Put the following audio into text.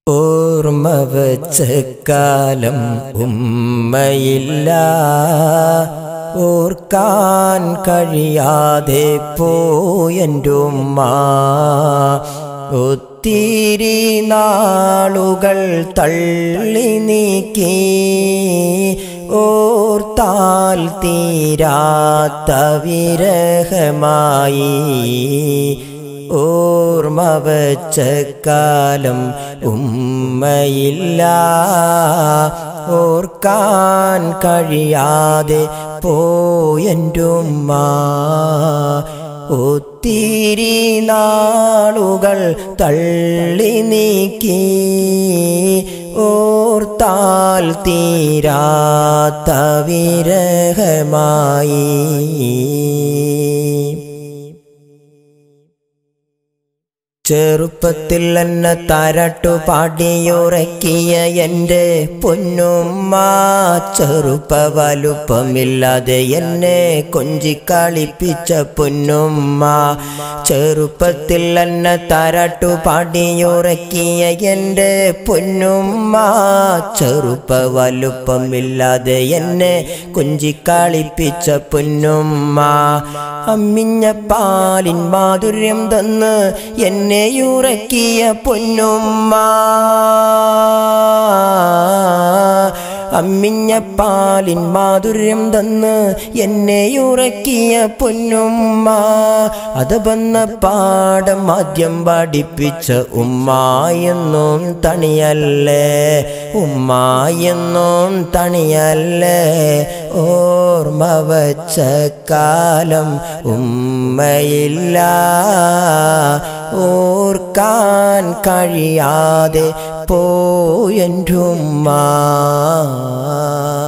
ഓർമ്മ വച്ച കാലം ഉമ്മയില്ല ഓർക്കാൻ കഴിയാതെ പോയൻ്റെ ഉമ്മ ഒത്തിരി നാളുകൾ തള്ളി നീക്കി ഓർത്താൽ തീരാത്ത വിരഹമായി ഓർമ്മ വച്ച കാലം ഉമ്മയില്ല ഓർക്കാൻ കഴിയാതെ പോയൻ്റെ ഉമ്മ ഒത്തിരി നാളുകൾ തള്ളി നീക്കി ഓർത്താൽ തീരാത്ത വിരഹമായി ചെറുപ്പത്തിൽ എന്നെ തരട്ടു പാടിയുറക്കിയ എൻ്റെ പൊന്നുമ്മ ചെറുപ്പ വലുപ്പമില്ലാതെ എന്നെ കൊഞ്ചിക്കളിപ്പിച്ച പൊന്നുമ്മ ചെറുപ്പത്തിൽ എന്നെ തരട്ടു പാടിയുറക്കിയ എൻ്റെ പൊന്നുമ്മ ചെറുപ്പ വലുപ്പമില്ലാതെ എന്നെ കൊഞ്ചിക്കളിപ്പിച്ച പൊന്നുമ്മ അമ്മിഞ്ഞ പാലിൻ മാധുര്യം തന്ന് എന്നെ ഉറക്കിയ പൊന്നുമ്മ അമ്മിഞ്ഞ പാലിൻ മാധുര്യം തന്ന് എന്നെ ഉറക്കിയ പൊന്നുമ്മ അത് വന്ന പാഠം ആദ്യം പഠിപ്പിച്ച ഉമ്മായെന്നും തണിയല്ലേ ഉമ്മായെന്നും തണിയല്ലേ ഓർമ്മ വച്ച കാലം ഉമ്മയില്ല ഓർക്കാൻ കഴിയാതെ പോയൻ്റെ ഉമ്മ